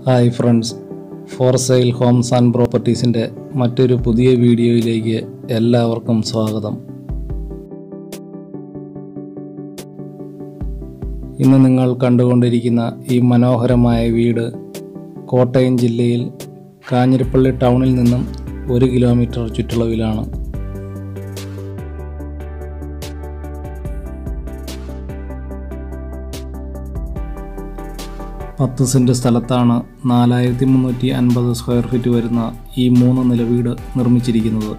hi friends for sale homes and പ്രോപ്പർട്ടീസിൻ്റെ മറ്റൊരു പുതിയ വീഡിയോയിലേക്ക് എല്ലാവർക്കും സ്വാഗതം ഇന്ന് നിങ്ങൾ കണ്ടുകൊണ്ടിരിക്കുന്ന ഈ മനോഹരമായ വീട് കോട്ടയം ജില്ലയിൽ കാഞ്ഞിരപ്പള്ളി ടൗണിൽ നിന്നും ഒരു കിലോമീറ്റർ ചുറ്റളവിലാണ് പത്ത് സെൻറ് സ്ഥലത്താണ് നാലായിരത്തി മുന്നൂറ്റി അൻപത് സ്ക്വയർ ഫീറ്റ് വരുന്ന ഈ മൂന്ന് നില വീട് നിർമ്മിച്ചിരിക്കുന്നത്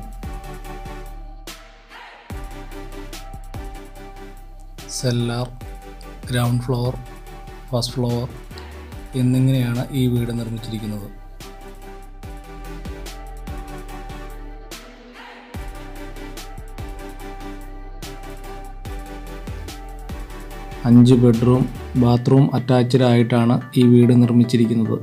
cellar ground floor first floor എന്നിങ്ങനെയാണ് ഈ വീട് നിർമ്മിച്ചിരിക്കുന്നത് അഞ്ച് ബെഡ്റൂം ബാത്റൂം അറ്റാച്ച്ഡ് ആയിട്ടാണ് ഈ വീട് നിർമ്മിച്ചിരിക്കുന്നത്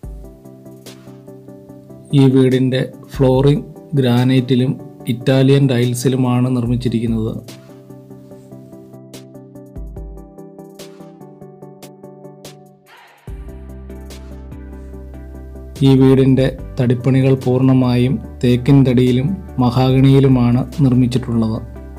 ഈ വീടിൻ്റെ ഫ്ലോറിംഗ് ഗ്രാനൈറ്റിലും ഇറ്റാലിയൻ ടൈൽസിലുമാണ് നിർമ്മിച്ചിരിക്കുന്നത് ഈ വീടിൻ്റെ തടിപ്പണികൾ പൂർണ്ണമായും തേക്കിൻ തടിയിലും മഹാഗണിയിലുമാണ് നിർമ്മിച്ചിട്ടുള്ളത്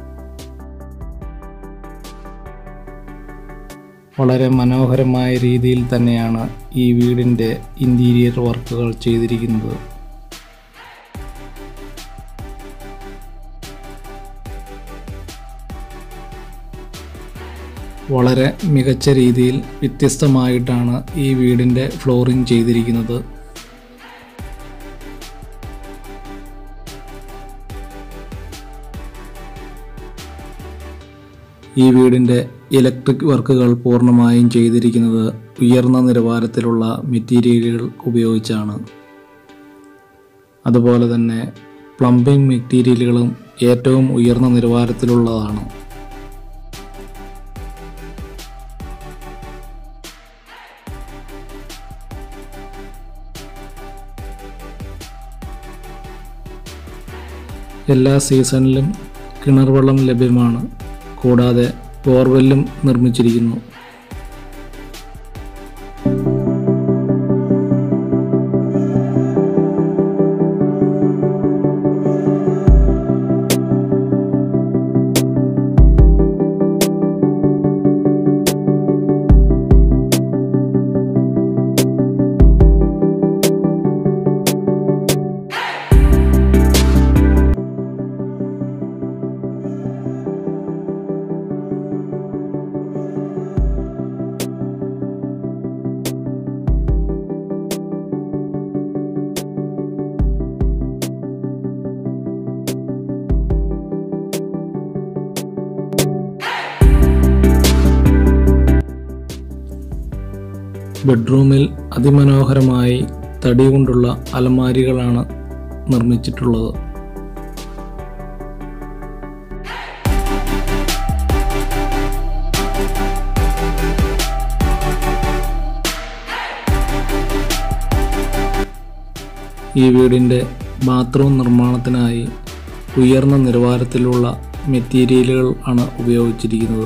വളരെ മനോഹരമായ രീതിയിൽ തന്നെയാണ് ഈ വീടിൻ്റെ ഇൻറ്റീരിയർ വർക്കുകൾ ചെയ്തിരിക്കുന്നത് വളരെ മികച്ച രീതിയിൽ വ്യത്യസ്തമായിട്ടാണ് ഈ വീടിൻ്റെ ഫ്ലോറിംഗ് ചെയ്തിരിക്കുന്നത് ഈ വീടിൻ്റെ ഇലക്ട്രിക് വർക്കുകൾ പൂർണ്ണമായും ചെയ്തിരിക്കുന്നത് ഉയർന്ന നിലവാരത്തിലുള്ള മെറ്റീരിയലുകൾ ഉപയോഗിച്ചാണ് അതുപോലെ തന്നെ പ്ലംബിംഗ് മെറ്റീരിയലുകളും ഏറ്റവും ഉയർന്ന നിലവാരത്തിലുള്ളതാണ് എല്ലാ സീസണിലും കിണർ വെള്ളം ലഭ്യമാണ് കൂടാതെ ബോർവെല്ലും നിർമ്മിച്ചിരിക്കുന്നു ബെഡ്റൂമിൽ അതിമനോഹരമായി തടി കൊണ്ടുള്ള അലമാരികളാണ് നിർമ്മിച്ചിട്ടുള്ളത് ഈ വീടിൻ്റെ ബാത്റൂം നിർമ്മാണത്തിനായി ഉയർന്ന നിലവാരത്തിലുള്ള മെറ്റീരിയലുകൾ ആണ് ഉപയോഗിച്ചിരിക്കുന്നത്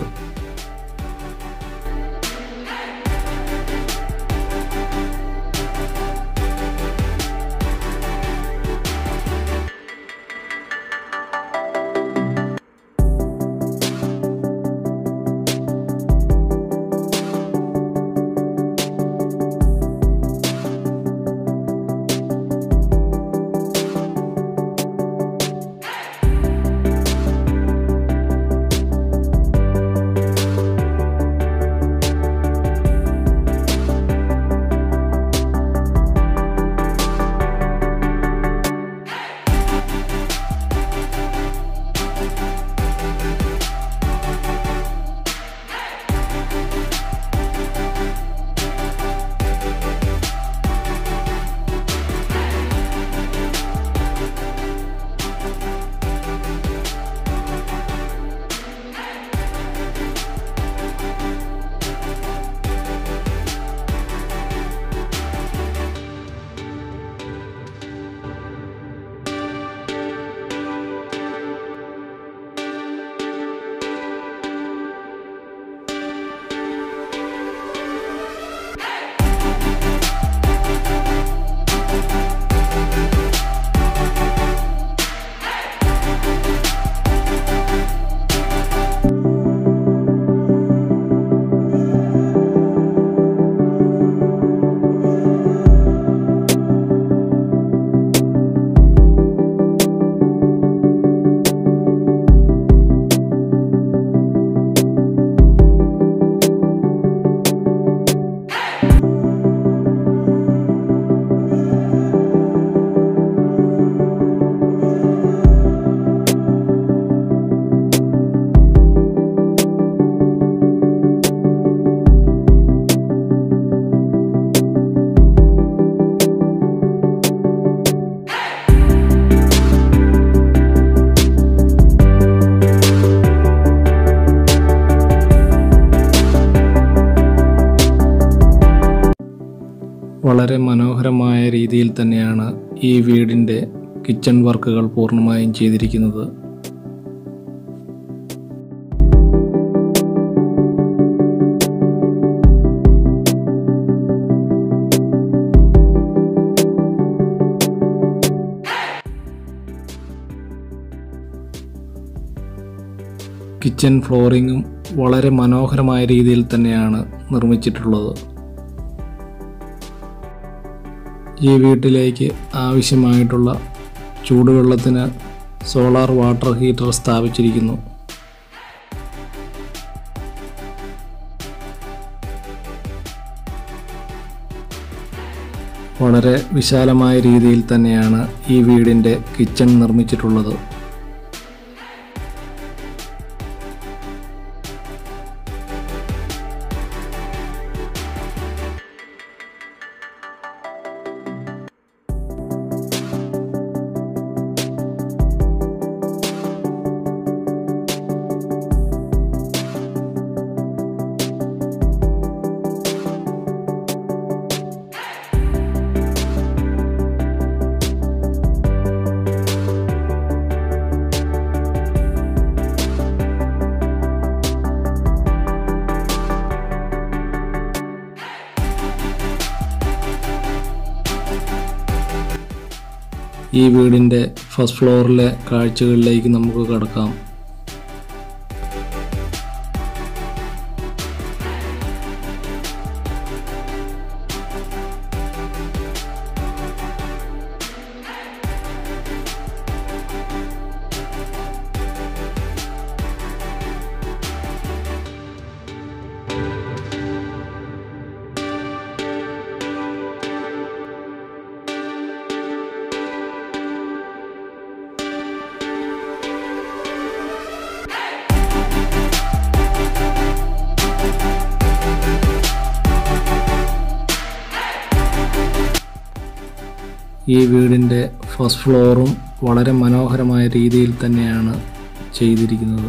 വളരെ മനോഹരമായ രീതിയിൽ തന്നെയാണ് ഈ വീടിൻ്റെ കിച്ചൺ വർക്കുകൾ പൂർണ്ണമായും ചെയ്തിരിക്കുന്നത് കിച്ചൺ ഫ്ലോറിങ്ങും വളരെ മനോഹരമായ രീതിയിൽ തന്നെയാണ് നിർമ്മിച്ചിട്ടുള്ളത് ഈ വീട്ടിലേക്ക് ആവശ്യമായിട്ടുള്ള ചൂടുവെള്ളത്തിന് സോളാർ വാട്ടർ ഹീറ്റർ സ്ഥാപിച്ചിരിക്കുന്നു വളരെ വിശാലമായ രീതിയിൽ തന്നെയാണ് ഈ വീടിൻ്റെ കിച്ചൺ നിർമ്മിച്ചിട്ടുള്ളത് ഈ വീടിൻ്റെ ഫസ്റ്റ് ഫ്ലോറിലെ കാഴ്ചകളിലേക്ക് നമുക്ക് കടക്കാം ഈ വീടിൻ്റെ ഫസ്റ്റ് ഫ്ലോറും വളരെ മനോഹരമായ രീതിയിൽ തന്നെയാണ് ചെയ്തിരിക്കുന്നത്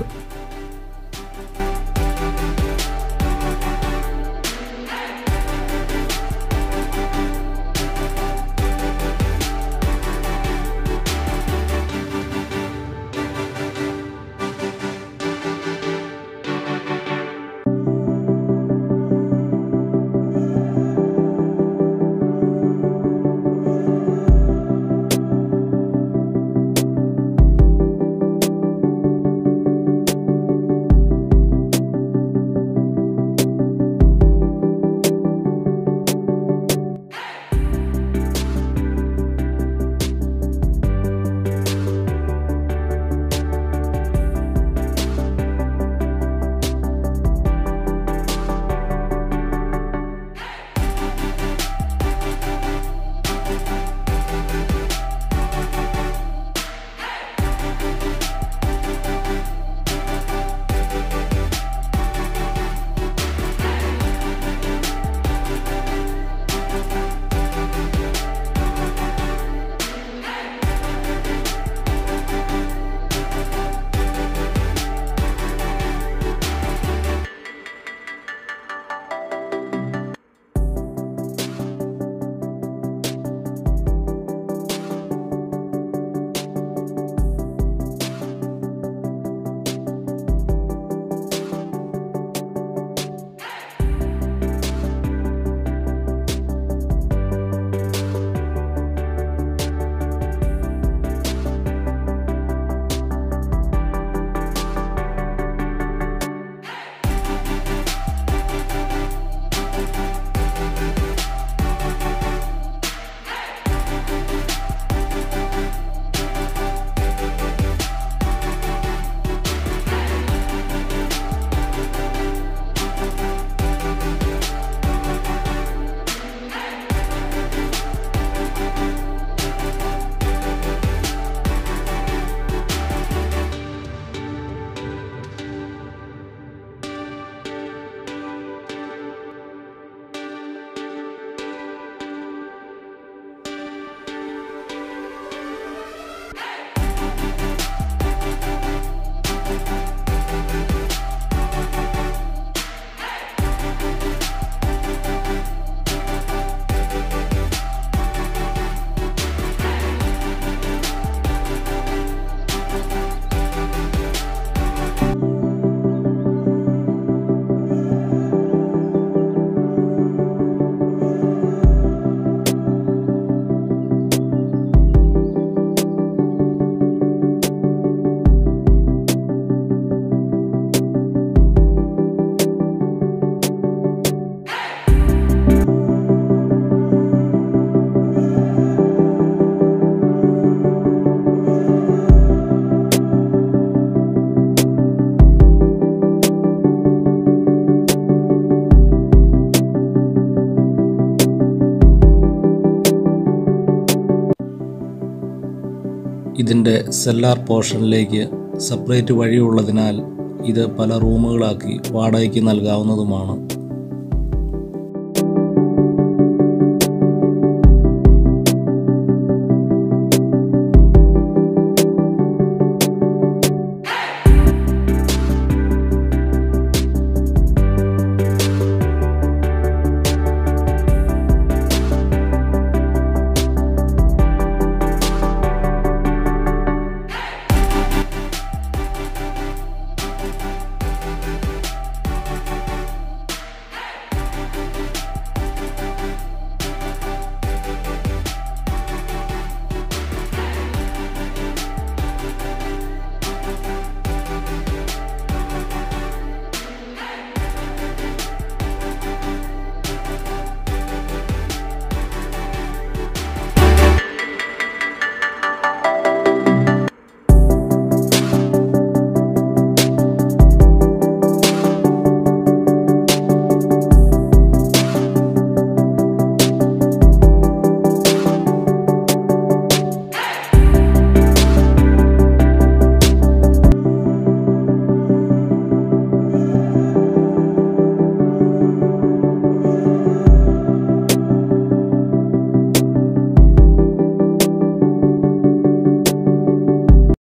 ഇതിൻ്റെ സെല്ലാർ പോർഷനിലേക്ക് സെപ്പറേറ്റ് വഴിയുള്ളതിനാൽ ഇത് പല റൂമുകളാക്കി വാടകയ്ക്ക് നൽകാവുന്നതുമാണ്